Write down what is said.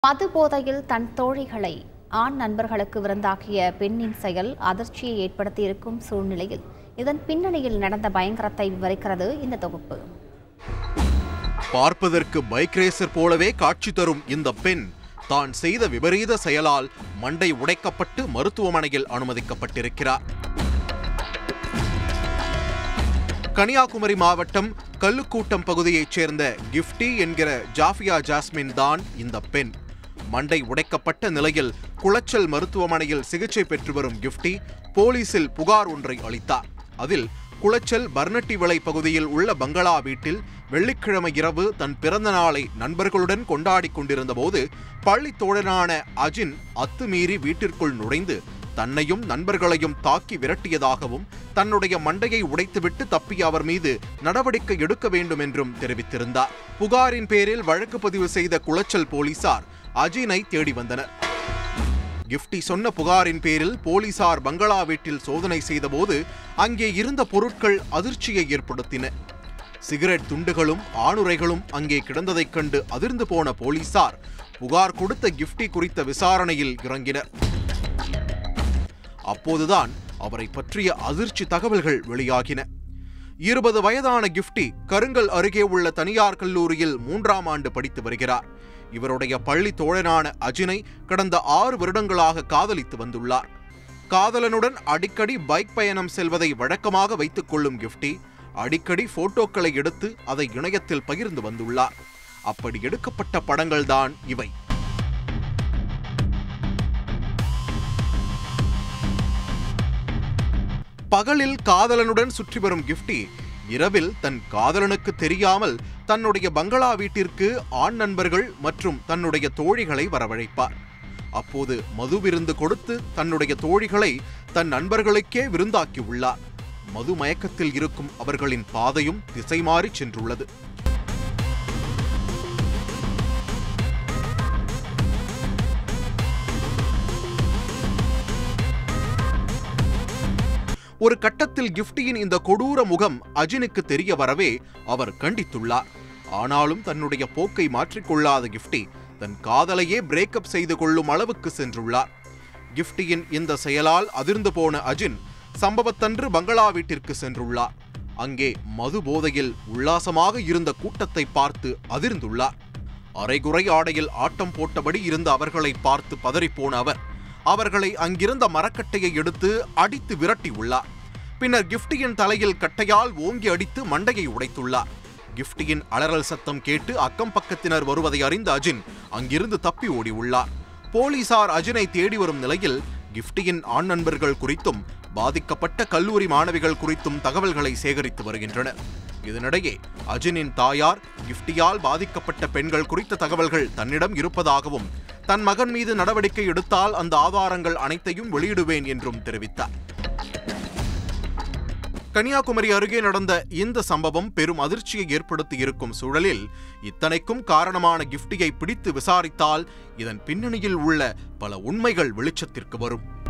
மது போதையில் தன் தோழிகளை ஆண் நண்பர்களுக்கு விருந்தாக்கிய பெண்ணின் செயல் அதிர்ச்சியை ஏற்படுத்தியிருக்கும் சூழ்நிலையில் இதன் பின்னணியில் நடந்த பயங்கரத்தை விவரிக்கிறது இந்த தொகுப்பு பார்ப்பதற்கு பைக் ரேசர் போலவே காட்சி தரும் இந்த பெண் தான் செய்த விபரீத செயலால் மண்டை உடைக்கப்பட்டு மருத்துவமனையில் அனுமதிக்கப்பட்டிருக்கிறார் கன்னியாகுமரி மாவட்டம் கல்லுக்கூட்டம் பகுதியைச் சேர்ந்த கிஃப்டி என்கிற ஜாஃபியா ஜாஸ்மின் தான் இந்த பெண் மண்டை உடைக்கப்பட்ட நிலையில் குளச்சல் மருத்துவமனையில் சிகிச்சை பெற்று வரும் கிஃப்டி போலீசில் புகார் ஒன்றை அளித்தார் அதில் குளச்சல் பர்னட்டிவிளை பகுதியில் உள்ள பங்களா வீட்டில் வெள்ளிக்கிழமை இரவு தன் பிறந்த நாளை நண்பர்களுடன் கொண்டாடிக் கொண்டிருந்த போது பள்ளி தோழனான அஜின் அத்துமீறி வீட்டிற்குள் நுழைந்து தன்னையும் நண்பர்களையும் தாக்கி விரட்டியதாகவும் தன்னுடைய மண்டையை உடைத்துவிட்டு தப்பிய அவர் மீது நடவடிக்கை எடுக்க வேண்டும் என்றும் தெரிவித்திருந்தார் புகாரின் பேரில் வழக்கு பதிவு செய்த குளச்சல் போலீசார் அஜினை தேடி வந்தனர் கிஃப்டி சொன்ன புகாரின் பேரில் போலீசார் பங்களா வீட்டில் சோதனை செய்தபோது அங்கே இருந்த பொருட்கள் அதிர்ச்சியை ஏற்படுத்தின சிகரெட் துண்டுகளும் ஆணுரைகளும் அங்கே கிடந்ததைக் கண்டு அதிர்ந்து போன போலீசார் புகார் கொடுத்த கிஃப்டி குறித்த விசாரணையில் இறங்கினர் அப்போதுதான் அவரை பற்றிய அதிர்ச்சி தகவல்கள் வெளியாகின இருபது வயதான கிஃப்டி கருங்கல் அருகே உள்ள தனியார் கல்லூரியில் மூன்றாம் ஆண்டு படித்து வருகிறார் இவருடைய பள்ளி தோழனான அஜினை கடந்த ஆறு வருடங்களாக காதலித்து வந்துள்ளார் காதலனுடன் அடிக்கடி பைக் பயணம் செல்வதை வழக்கமாக வைத்துக் கொள்ளும் கிஃப்டி அடிக்கடி போட்டோக்களை எடுத்து அதை இணையத்தில் பகிர்ந்து வந்துள்ளார் அப்படி எடுக்கப்பட்ட படங்கள்தான் இவை பகலில் காதலனுடன் சுற்றி வரும் கிஃப்டி இரவில் தன் காதலனுக்கு தெரியாமல் தன்னுடைய பங்களா வீட்டிற்கு ஆண் நண்பர்கள் மற்றும் தன்னுடைய தோழிகளை வரவழைப்பார் அப்போது மது விருந்து கொடுத்து தன்னுடைய தோழிகளை தன் நண்பர்களுக்கே விருந்தாக்கி உள்ளார் மது மயக்கத்தில் இருக்கும் அவர்களின் பாதையும் திசை மாறி சென்றுள்ளது ஒரு கட்டத்தில் கிஃப்டியின் இந்த கொடூர முகம் அஜினுக்கு தெரிய வரவே அவர் கண்டித்துள்ளார் ஆனாலும் தன்னுடைய போக்கை மாற்றிக்கொள்ளாத கிஃப்டி தன் காதலையே பிரேக்கப் செய்து கொள்ளும் அளவுக்கு சென்றுள்ளார் கிஃப்டியின் இந்த செயலால் அதிர்ந்து போன அஜின் சம்பவத்தன்று பங்களா வீட்டிற்கு சென்றுள்ளார் அங்கே மது போதையில் உல்லாசமாக இருந்த கூட்டத்தை பார்த்து அதிர்ந்துள்ளார் அரைகுறை ஆடையில் ஆட்டம் போட்டபடி இருந்த அவர்களை பார்த்து பதறிப்போன அவர் அவர்களை அங்கிருந்த மரக்கட்டையை எடுத்து அடித்து விரட்டி உள்ளார் பின்னர் கிஃப்டியின் தலையில் கட்டையால் ஓங்கி அடித்து மண்டையை உடைத்துள்ளார் கிஃப்டியின் அலறல் சத்தம் கேட்டு அக்கம் பக்கத்தினர் வருவதை அறிந்த அஜின் அங்கிருந்து தப்பி ஓடி உள்ளார் போலீசார் அஜினை தேடி வரும் நிலையில் கிஃப்டியின் ஆண் நண்பர்கள் குறித்தும் பாதிக்கப்பட்ட கல்லூரி மாணவிகள் குறித்தும் தகவல்களை சேகரித்து வருகின்றனர் இதனிடையே அஜினின் தாயார் கிஃப்டியால் பாதிக்கப்பட்ட பெண்கள் குறித்த தகவல்கள் தன்னிடம் இருப்பதாகவும் தன் மகன் மீது நடவடிக்கை எடுத்தால் அந்த ஆதாரங்கள் அனைத்தையும் வெளியிடுவேன் என்றும் தெரிவித்தார் கன்னியாகுமரி அருகே நடந்த இந்த சம்பவம் பெரும் அதிர்ச்சியை ஏற்படுத்தி இருக்கும் சூழலில் இத்தனைக்கும் காரணமான கிஃப்டியை பிடித்து விசாரித்தால் இதன் பின்னணியில் உள்ள பல உண்மைகள் வெளிச்சத்திற்கு வரும்